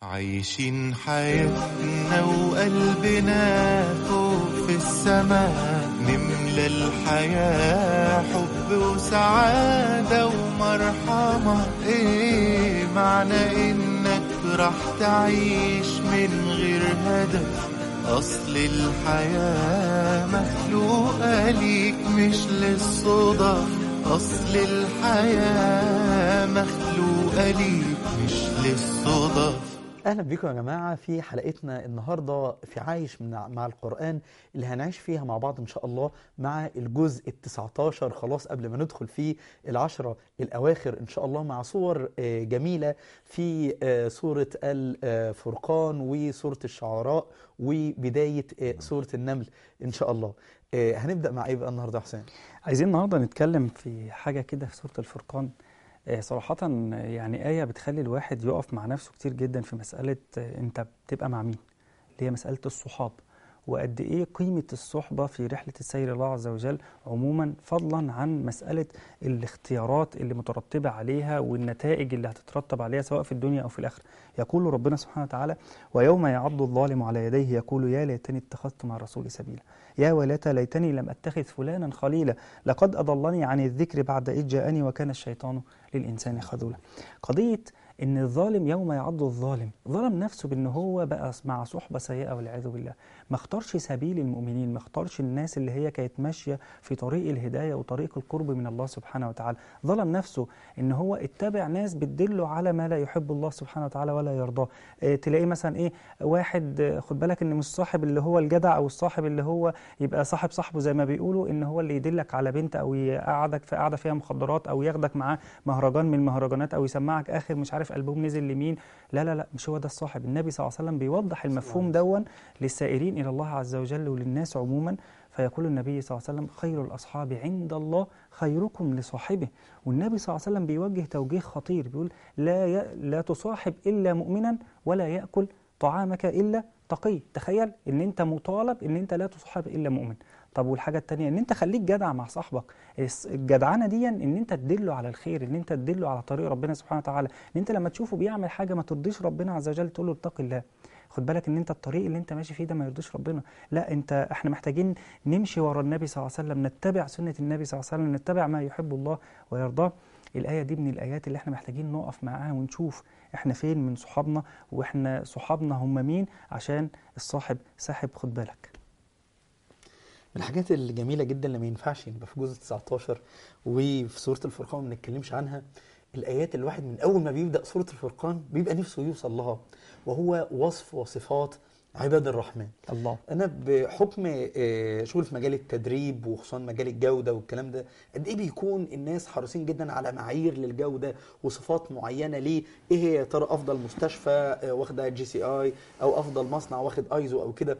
عايشين حياتنا وقلبنا فوق في السماء نملى الحياة حب وسعادة ومرحمة ايه معنى انك راح تعيش من غير هدف اصل الحياة مخلوقة ليك مش للصدف اصل الحياة مخلوقة ليك مش للصدف اهلا بيكم يا جماعه في حلقتنا النهارده في عايش من مع القران اللي هنعيش فيها مع بعض ان شاء الله مع الجزء ال19 خلاص قبل ما ندخل في العشره الاواخر ان شاء الله مع صور آه، جميله في آه، سوره الفرقان وسوره الشعراء وبدايه آه، سوره النمل ان شاء الله آه، هنبدا مع ايه بقى النهارده يا حسين عايزين النهارده نتكلم في حاجة كده في سورة الفرقان آه، صراحة آه، يعني آية بتخلي الواحد يقف مع نفسه كتير جدا في مسألة آه، أنت بتبقى مع مين اللي هي مسألة الصحاب وقد إيه قيمة الصحبة في رحلة السير الله عز وجل عموما فضلا عن مسألة الاختيارات اللي مترتبة عليها والنتائج اللي هتترتب عليها سواء في الدنيا أو في الآخرة يقول ربنا سبحانه وتعالى ويوم يعض الظالم على يديه يقول يا ليتني اتخذت مع الرسول سبيلا يا ويلتى ليتني لم أتخذ فلانا خليلا لقد أضلني عن الذكر بعد إذ جاءني وكان الشيطان للإنسان خذولا قضية إن الظالم يوم يعض الظالم ظلم نفسه بأن هو بقى مع صحبة سيئة والعياذ بالله ما اختارش سبيل المؤمنين ما اختارش الناس اللي هي كانت ماشية في طريق الهداية وطريق القرب من الله سبحانه وتعالى ظلم نفسه إن هو اتبع ناس بتدله على ما لا يحب الله سبحانه وتعالى ولا يرضاه اه تلاقيه مثلا إيه واحد اه، خد بالك إن مش صاحب اللي هو الجدع أو الصاحب اللي هو يبقى صاحب صاحبه زي ما بيقولوا إن هو اللي يدلك على بنت أو يقعدك في قعدة فيها مخدرات أو ياخدك معاه مهرجان من المهرجانات أو يسمعك آخر مش عارف ألبوم نزل لمين لا لا لا مش هو ده الصاحب النبي صلى الله عليه وسلم بيوضح المفهوم دون للسائرين إلى الله عز وجل وللناس عموما فيقول النبي صلى الله عليه وسلم خير الأصحاب عند الله خيركم لصاحبه والنبي صلى الله عليه وسلم بيوجه توجيه خطير بيقول لا ي... لا تصاحب إلا مؤمنا ولا يأكل طعامك إلا تقي تخيل ان انت مطالب ان انت لا تصاحب الا مؤمن طب والحاجه التانية ان انت خليك جدع مع صاحبك الس- الجدعنه دي ان انت تدله على الخير ان انت تدله على طريق ربنا سبحانه وتعالى ان انت لما تشوفه بيعمل حاجه ما ترضيش ربنا عز وجل تقول له اتق الله خد بالك ان انت الطريق اللي انت ماشي فيه ده ما يرضيش ربنا لا انت احنا محتاجين نمشي ورا النبي صلى الله عليه وسلم نتبع سنه النبي صلى الله عليه وسلم نتبع ما يحب الله ويرضاه الآية دي من الآيات اللي احنا محتاجين نقف معاها ونشوف احنا فين من صحابنا واحنا صحابنا هم مين عشان الصاحب ساحب خد بالك من الحاجات الجميلة جدا اللي ما ينفعش نبقى في جزء 19 وفي سورة الفرقان ما بنتكلمش عنها الآيات اللي الواحد من أول ما بيبدأ سورة الفرقان بيبقى نفسه يوصل لها وهو وصف وصفات عباد الرحمن الله أنا بحكم آه، شغل في مجال التدريب وخصوصا مجال الجودة والكلام ده قد إيه بيكون الناس حريصين جدا على معايير للجودة وصفات معينة ليه إيه هي يا ترى أفضل مستشفى آه، واخدة جي سي آي أو أفضل مصنع واخد أيزو أو كده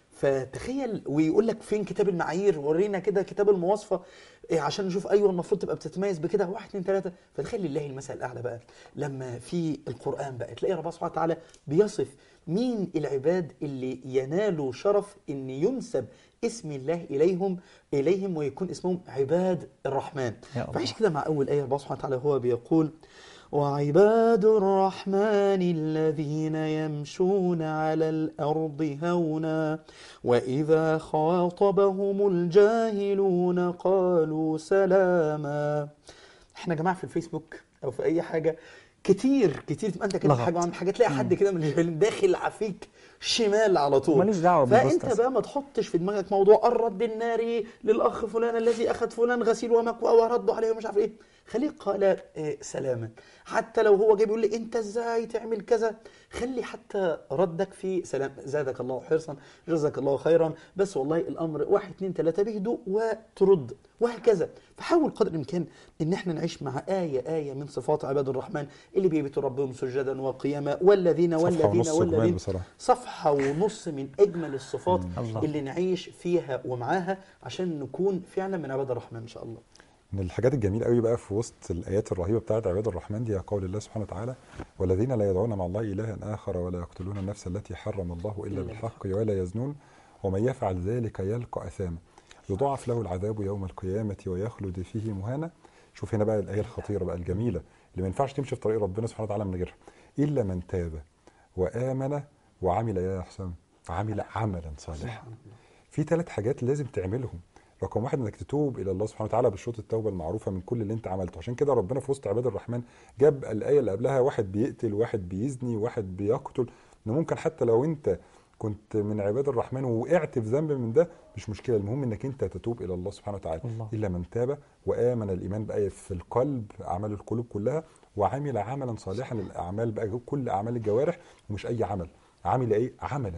فتخيل ويقول لك فين كتاب المعايير ورينا كده كتاب المواصفه إيه عشان نشوف ايوه المفروض تبقى بتتميز بكده واحد اتنين تلاته فتخيل لله المثل الاعلى بقى لما في القران بقى تلاقي ربنا سبحانه وتعالى بيصف مين العباد اللي ينالوا شرف ان ينسب اسم الله اليهم اليهم ويكون اسمهم عباد الرحمن يا الله. فعيش كده مع اول ايه ربنا سبحانه وتعالى هو بيقول وعباد الرحمن الذين يمشون على الأرض هونا وإذا خاطبهم الجاهلون قالوا سلاما احنا يا جماعة في الفيسبوك أو في أي حاجة كتير كتير تبقى انت كده لغط. حاجه عن حاجه تلاقي حد كده من الجاهلين داخل عفيك شمال على طول ماليش دعوة فانت بالبوسترز. بقى ما تحطش في دماغك موضوع الرد الناري للاخ فلان الذي اخذ فلان غسيل ومكوى وردوا عليه ومش عارف ايه خليه قال آه، سلاما حتى لو هو جاي بيقول لي انت ازاي تعمل كذا خلي حتى ردك في سلام زادك الله حرصا جزاك الله خيرا بس والله الامر واحد اتنين تلاته بهدوء وترد وهكذا فحاول قدر الامكان ان احنا نعيش مع ايه ايه من صفات عباد الرحمن اللي بيبيتوا ربهم سجدا وقياما والذين صفحة والذين ونص جمال والذين بصراحة. صفحة ونص من أجمل الصفات الله. اللي نعيش فيها ومعاها عشان نكون فعلا من عباد الرحمن إن شاء الله من الحاجات الجميله قوي بقى في وسط الايات الرهيبه بتاعت عباد الرحمن دي قول الله سبحانه وتعالى والذين لا يدعون مع الله الها اخر ولا يقتلون النفس التي حرم الله الا بالحق ولا يزنون ومن يفعل ذلك يلقى اثاما يضاعف له العذاب يوم القيامه ويخلد فيه مهانا شوف هنا بقى الايه الخطيره بقى الجميله اللي ما ينفعش تمشي في طريق ربنا سبحانه وتعالى من غيرها الا من تاب وامن وعمل يا حسام عمل عملا صالحا في ثلاث حاجات لازم تعملهم رقم واحد انك تتوب الى الله سبحانه وتعالى بشروط التوبه المعروفه من كل اللي انت عملته عشان كده ربنا في وسط عباد الرحمن جاب الايه اللي قبلها واحد بيقتل واحد بيزني واحد بيقتل ان ممكن حتى لو انت كنت من عباد الرحمن ووقعت في ذنب من ده مش مشكله المهم انك انت تتوب الى الله سبحانه وتعالى الله. الا من تاب وامن الايمان بقى في القلب اعمال القلوب كلها وعمل عملا صالحا الاعمال بقى كل اعمال الجوارح ومش اي عمل عمل ايه عملا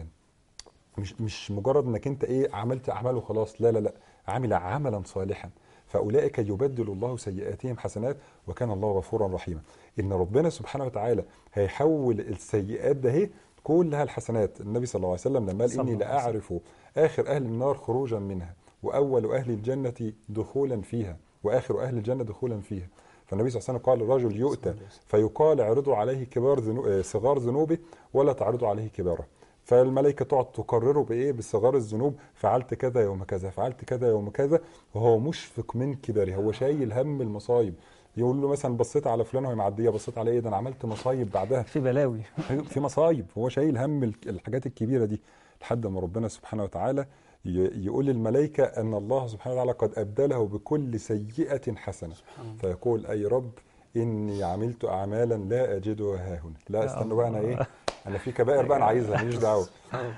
مش مش مجرد انك انت ايه عملت اعمال وخلاص لا لا لا عمل عملا صالحا فاولئك يبدل الله سيئاتهم حسنات وكان الله غفورا رحيما ان ربنا سبحانه وتعالى هيحول السيئات ده اهي كلها الحسنات النبي صلى الله عليه وسلم لما قال صلى اني الله عليه لاعرف اخر اهل النار خروجا منها واول اهل الجنه دخولا فيها واخر اهل الجنه دخولا فيها فالنبي صلى الله عليه وسلم قال الرجل يؤتى فيقال اعرضوا عليه كبار ذنو... آه، صغار ذنوبه ولا تعرضوا عليه كباره فالملائكه تقعد تقرره بايه بصغار الذنوب فعلت كذا يوم كذا فعلت كذا يوم كذا وهو مشفق من كبره هو شايل هم المصايب يقول له مثلا بصيت على فلان وهي معديه بصيت على ايه ده انا عملت مصايب بعدها في بلاوي في مصايب هو شايل هم ال- الحاجات الكبيره دي لحد ما ربنا سبحانه وتعالى ي- يقول للملائكه ان الله سبحانه وتعالى قد ابدله بكل سيئه حسنه فيقول اي رب اني عملت اعمالا لا اجدها ها هنا لا يا استنى بقى انا الله. ايه انا في كبائر بقى انا عايزها ماليش دعوه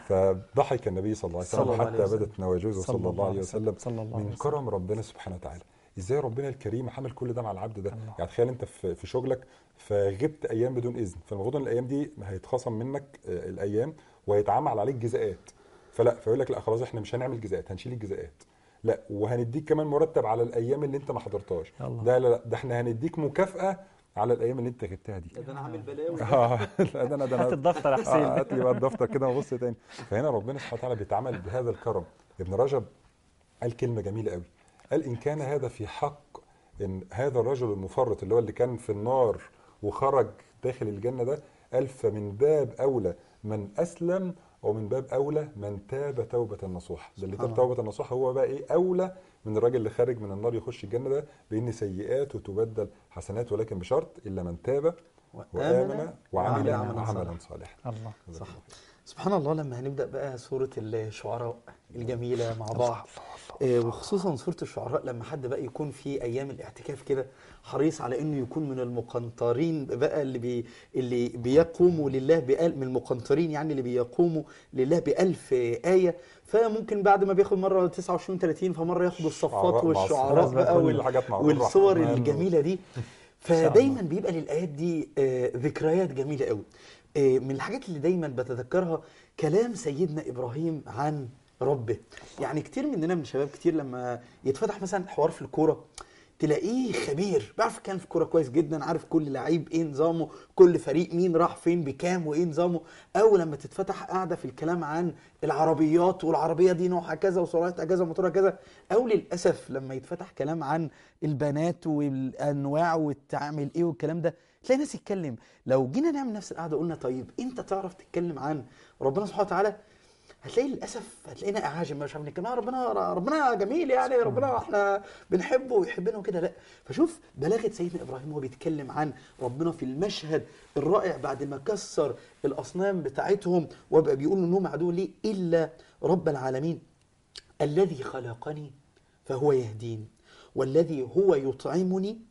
فضحك النبي صلى الله عليه صلى وسلم الله عليه حتى وسلم. بدت نواجذه صلى الله عليه وسلم صلى الله عليه من وسلم. كرم ربنا سبحانه وتعالى ازاي ربنا الكريم عمل كل ده مع العبد ده الله. يعني تخيل انت في في شغلك فغبت ايام بدون اذن فالمفروض ان الايام دي هيتخصم منك آه، الايام وهيتعمل عليك جزاءات فلا فيقول لك لا خلاص احنا مش هنعمل جزاءات هنشيل الجزاءات لا وهنديك كمان مرتب على الايام اللي انت ما حضرتهاش الله. ده لا لا ده احنا هنديك مكافاه على الايام اللي انت غبتها دي ده انا عامل بلاوي اه لا ده انا ده هات انا الدفتر يا آه، حسين هات لي بقى الدفتر كده وبص تاني فهنا ربنا سبحانه وتعالى بيتعامل بهذا الكرم ابن رجب قال كلمه جميله قوي قال ان كان هذا في حق ان هذا الرجل المفرط اللي هو اللي كان في النار وخرج داخل الجنه ده قال فمن باب اولى من اسلم ومن باب اولى من تاب توبه نصوح ده اللي تاب سبحان توبه نصوح هو بقى ايه اولى من الراجل اللي خارج من النار يخش الجنه ده بان سيئاته تبدل حسنات ولكن بشرط الا من تاب وآمن وعمل عملا عملا صالحا. صالحا الله صح سبحان الله لما هنبدأ بقى سورة الشعراء الجميلة مع بعض آه، وخصوصا سورة الشعراء لما حد بقى يكون في أيام الاعتكاف كده حريص على إنه يكون من المقنطرين بقى اللي بي اللي بيقوموا لله بأل من المقنطرين يعني اللي بيقوموا لله بألف آية فممكن بعد ما بياخد مرة 29 30 فمرة ياخد الصفات شعراء مع والشعراء الصفات بقى كل وال- الحاجات مع والصور الرحمن الجميلة دي الله. فدايما بيبقى للايات دي آه، ذكريات جميله قوي آه، من الحاجات اللي دايما بتذكرها كلام سيدنا ابراهيم عن ربه يعني كتير مننا من الشباب كتير لما يتفتح مثلا حوار في الكوره تلاقيه خبير بيعرف يتكلم في الكوره كويس جدا عارف كل لعيب ايه نظامه كل فريق مين راح فين بكام وايه نظامه او لما تتفتح قاعده في الكلام عن العربيات والعربيه دي نوعها كذا وسرعتها كذا وموتورها كذا او للاسف لما يتفتح كلام عن البنات والانواع والتعامل ايه والكلام ده تلاقي ناس يتكلم لو جينا نعمل نفس القعده قلنا طيب انت تعرف تتكلم عن ربنا سبحانه وتعالى هتلاقي للاسف هتلاقينا اعاجم مش عارف نتكلم آه ربنا ربنا جميل يعني ربنا احنا بنحبه ويحبنا وكده لا فشوف بلاغه سيدنا ابراهيم وهو بيتكلم عن ربنا في المشهد الرائع بعد ما كسر الاصنام بتاعتهم وبقى بيقول انهم عدو لي الا رب العالمين الذي خلقني فهو يهدين والذي هو يطعمني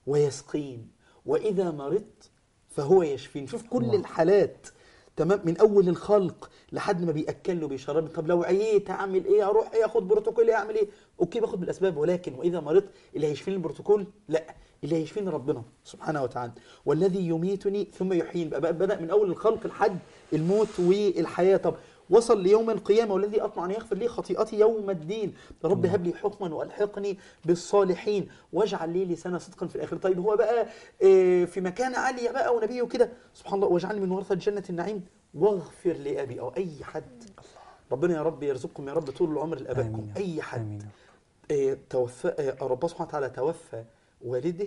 ويسقين واذا مرضت فهو يشفين شوف كل الله. الحالات تمام من اول الخلق لحد ما بياكلني وبيشربني طب لو عييت اعمل ايه اروح ايه اخد بروتوكول ايه اعمل ايه اوكي باخد بالاسباب ولكن واذا مرضت اللي هيشفيني البروتوكول لا اللي هيشفيني ربنا سبحانه وتعالى والذي يميتني ثم يحيين بقى بدا من اول الخلق لحد الموت والحياه طب وصل ليوم القيامه والذي اطمع ان يغفر لي خطيئتي يوم الدين رب هب لي حكما والحقني بالصالحين واجعل لي لسان صدقا في الاخره طيب هو بقى آه، في مكان عاليه بقى ونبي وكده سبحان الله واجعلني من ورثه جنه النعيم واغفر لابي او اي حد ربنا يا رب يرزقكم يا رب طول العمر لابائكم آمين. اي حد آمين. آه، توفى آه، ربنا سبحانه وتعالى توفى والده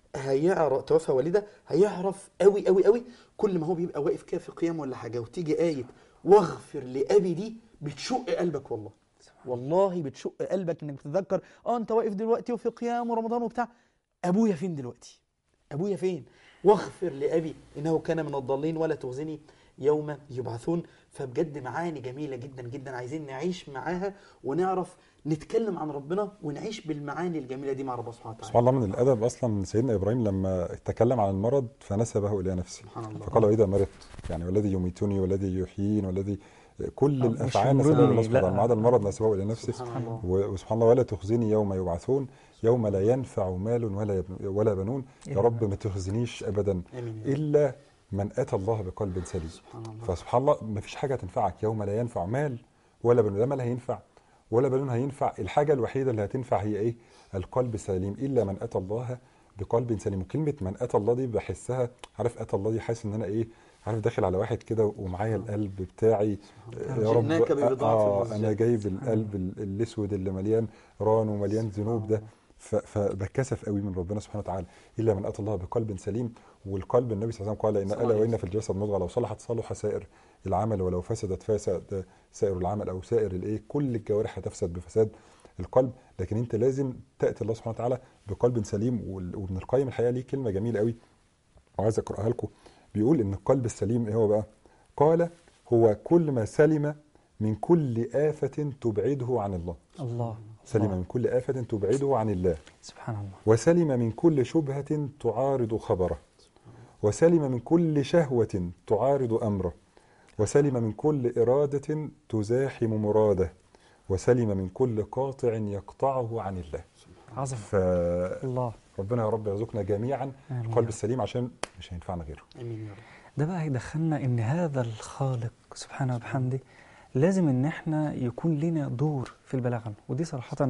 هيعرف توفى والده هيعرف قوي قوي قوي كل ما هو بيبقى واقف كده في قيام ولا حاجه وتيجي ايه واغفر لابي دي بتشق قلبك والله والله بتشق قلبك انك بتتذكر اه انت واقف دلوقتي وفي قيام ورمضان وبتاع ابويا فين دلوقتي ابويا فين واغفر لابي انه كان من الضالين ولا تخزني يوم يبعثون فبجد معاني جميله جدا جدا عايزين نعيش معاها ونعرف نتكلم عن ربنا ونعيش بالمعاني الجميله دي مع ربنا سبحانه وتعالى سبحان الله من الادب اصلا من سيدنا ابراهيم لما تكلم عن المرض فنسبه الى نفسه سبحان الله فقال واذا مرضت يعني والذي يميتني والذي يحيين والذي كل آه، مش الافعال يمرضني، نسبها الله سبحانه لا. وتعالى ما عدا المرض نسبه الى نفسه سبحان الله و- وسبحان الله ولا تخزني يوم يبعثون يوم لا ينفع مال ولا يب- ولا بنون يا رب ما تخزنيش ابدا امين يا رب. الا من اتى الله بقلب سليم سبحان الله فسبحان الله ما فيش حاجه تنفعك يوم لا ينفع مال ولا بنون لا مال هينفع ولا بنون هينفع الحاجه الوحيده اللي هتنفع هي ايه القلب السليم الا من اتى الله بقلب سليم وكلمه من اتى الله دي بحسها عارف اتى الله دي حاسس ان انا ايه عارف داخل على واحد كده ومعايا القلب بتاعي يا رب جئناك ببضاعة آه مزجاة. انا جايب القلب ال- الاسود اللي مليان ران ومليان ذنوب ده ف- فبتكسف قوي من ربنا سبحانه وتعالى الا من اتى الله بقلب سليم والقلب النبي صلى الله عليه وسلم قال ان صلى الله الا عليه وان في الجسد مضغه لو صلحت صلح سائر العمل ولو فسدت فسد سائر العمل او سائر الايه كل الجوارح هتفسد بفساد القلب لكن انت لازم تاتي الله سبحانه وتعالى بقلب سليم وال- وابن القيم الحقيقه ليه كلمه جميله قوي وعايز اقراها لكم بيقول ان القلب السليم ايه هو بقى قال هو كل ما سلم من كل آفة تبعده عن الله الله سلم الله. من كل آفة تبعده عن الله سبحان الله وسلم من كل شبهة تعارض خبره وسلم من كل شهوة تعارض أمره وسلم من كل إرادة تزاحم مراده وسلم من كل قاطع يقطعه عن الله عظمه فربنا الله يا رب يرزقنا جميعا آمين يا القلب رب. السليم عشان مش هينفعنا غيره امين يا رب ده بقى هيدخلنا ان هذا الخالق سبحانه وبحمده لازم ان احنا يكون لنا دور في البلاغ عنه ودي صراحة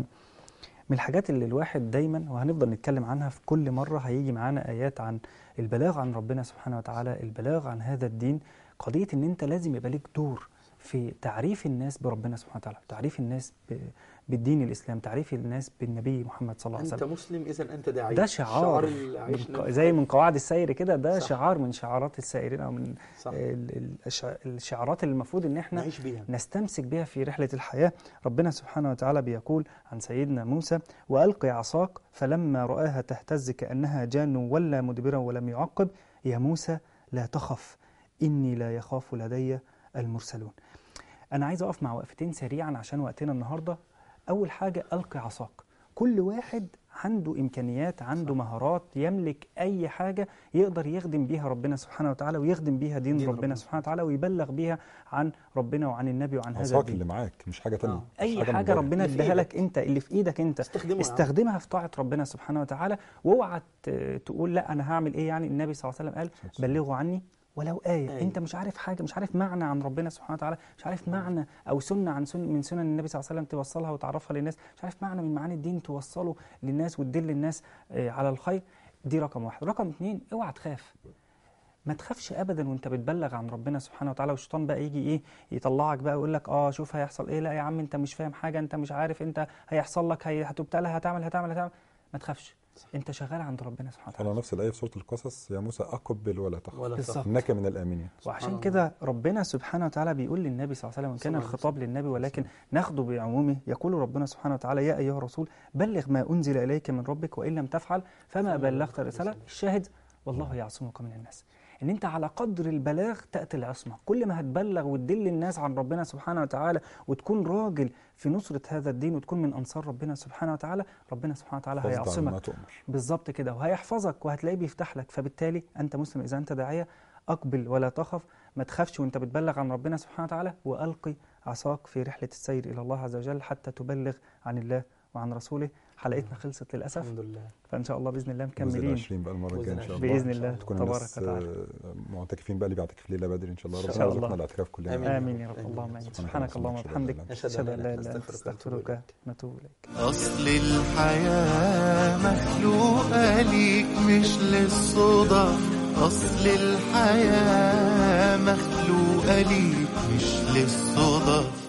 من الحاجات اللي الواحد دايما وهنفضل نتكلم عنها في كل مرة هيجي معانا آيات عن البلاغ عن ربنا سبحانه وتعالى البلاغ عن هذا الدين قضية ان انت لازم يبقى ليك دور في تعريف الناس بربنا سبحانه وتعالى تعريف الناس ب- بالدين الإسلام تعريف الناس بالنبي محمد صلى الله عليه انت وسلم مسلم اذا انت داعي ده شعار اللي من عايشنا ق- زي من قواعد السير كده ده صح. شعار من شعارات السائرين او من صح ال- ال- الش- الشعارات اللي المفروض ان احنا نعيش بيها نستمسك بها في رحلة الحياة ربنا سبحانه وتعالى بيقول عن سيدنا موسى وألقي عصاك فلما رآها تهتز كأنها جان ولا مدبرا ولم يعقب يا موسى لا تخف إني لا يخاف لدي المرسلون أنا عايز أقف مع وقفتين سريعا عشان وقتنا النهاردة أول حاجة ألقي عصاك كل واحد عنده إمكانيات عنده مهارات يملك أي حاجة يقدر يخدم بيها ربنا سبحانه وتعالى ويخدم بيها دين, دين ربنا, ربنا سبحانه وتعالى ويبلغ بيها عن ربنا وعن النبي وعن هذا عصاك الدين اللي معاك مش حاجة تانية آه. مش اي من حاجه بره. ربنا اللي في اداها لك إيدك. انت اللي في ايدك انت استخدمه يا عم. استخدمها في طاعه ربنا سبحانه وتعالى واوعى ت- تقول لا انا هعمل ايه يعني النبي صلى الله عليه وسلم قال بلغوا عني ولو آية. آية. آية أنت مش عارف حاجة مش عارف معنى عن ربنا سبحانه وتعالى مش عارف معنى أو سنة عن سن من سنن النبي صلى الله عليه وسلم توصلها وتعرفها للناس مش عارف معنى من معاني الدين توصله للناس وتدل الناس آه، على الخير دي رقم واحد رقم اتنين اوعى تخاف ما تخافش ابدا وانت بتبلغ عن ربنا سبحانه وتعالى والشيطان بقى يجي ايه يطلعك بقى ويقول لك اه شوف هيحصل ايه لا يا عم انت مش فاهم حاجه انت مش عارف انت هيحصل لك هي هتبتلى هتعمل هتعمل هتعمل ما تخافش انت شغال عند ربنا سبحانه وتعالى على نفس الآية في سورة القصص يا موسى أقبل ولا تخف ولا بالظبط. تخف إنك من الآمنين وعشان الله. كده ربنا سبحانه وتعالى بيقول للنبي صلى الله عليه وسلم صلى كان الله عليه الخطاب للنبي ولكن ناخده بعمومه يقول ربنا سبحانه وتعالى يا ايها الرسول بلغ ما انزل اليك من ربك وان لم تفعل فما بلغت الرساله الشاهد والله يعصمك من الناس ان انت على قدر البلاغ تاتي العصمه كل ما هتبلغ وتدل الناس عن ربنا سبحانه وتعالى وتكون راجل في نصره هذا الدين وتكون من انصار ربنا سبحانه وتعالى ربنا سبحانه وتعالى فاصدع هيعصمك بما تؤمر بالظبط كده وهيحفظك وهتلاقيه بيفتح لك فبالتالي انت مسلم اذا انت داعيه اقبل ولا تخف ما تخافش وانت بتبلغ عن ربنا سبحانه وتعالى والقي عصاك في رحله السير الى الله عز وجل حتى تبلغ عن الله وعن رسوله حلقتنا خلصت للاسف الحمد لله فان شاء الله باذن الله جزء مكملين العشرين بقى المرة الجاية إن شاء الله باذن الله تكون تبارك الناس وتعالى آه، معتكفين بقى اللي بيعتكف ليلة بدري إن شاء الله إن ربنا شاء يرزقنا الله. الاعتكاف كلنا آمين. امين يا رب آمين. اللهم امين سبحانك سبحانك اللهم اللهم وبحمدك أشهد اشهد أن ان لا لا إله اله إلا الا أنت انت أستغفرك استغفرك ونتوب اليك أصل الحياة مخلوقة ليك مش للصدف أصل الحياة مخلوقة ليك مش للصدف